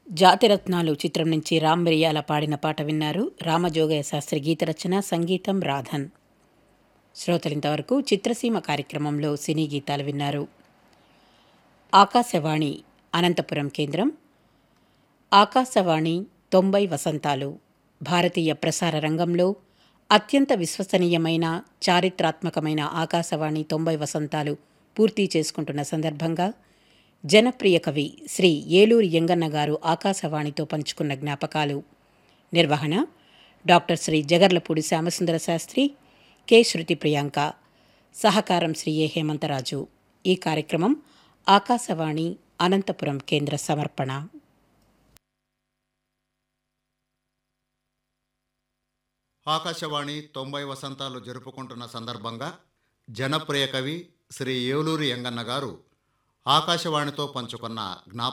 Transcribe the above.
జాతిరత్నాలు చిత్రం నుంచి రామ్ మిరియాల పాడిన పాట విన్నారు రామజోగయ్య శాస్త్రి గీత రచన సంగీతం రాధన్ శ్రోతలింతవరకు చిత్రసీమ కార్యక్రమంలో సినీ గీతాలు విన్నారు ఆకాశవాణి అనంతపురం కేంద్రం ఆకాశవాణి తొంభై వసంతాలు భారతీయ ప్రసార రంగంలో అత్యంత విశ్వసనీయమైన చారిత్రాత్మకమైన ఆకాశవాణి తొంభై వసంతాలు పూర్తి చేసుకుంటున్న సందర్భంగా జనప్రియ కవి శ్రీ ఏలూరి యంగన్న గారు ఆకాశవాణితో పంచుకున్న జ్ఞాపకాలు నిర్వహణ డాక్టర్ శ్రీ జగర్లపూడి శ్యామసుందర శాస్త్రి కె శృతి ప్రియాంక సహకారం శ్రీ ఏ హేమంతరాజు ఈ కార్యక్రమం ఆకాశవాణి అనంతపురం కేంద్ర సమర్పణ ఆకాశవాణి తొంభై వసంతాలు జరుపుకుంటున్న సందర్భంగా జనప్రియ కవి శ్రీ ఏలూరి యంగన్న గారు ఆకాశవాణితో పంచుకున్న జ్ఞాప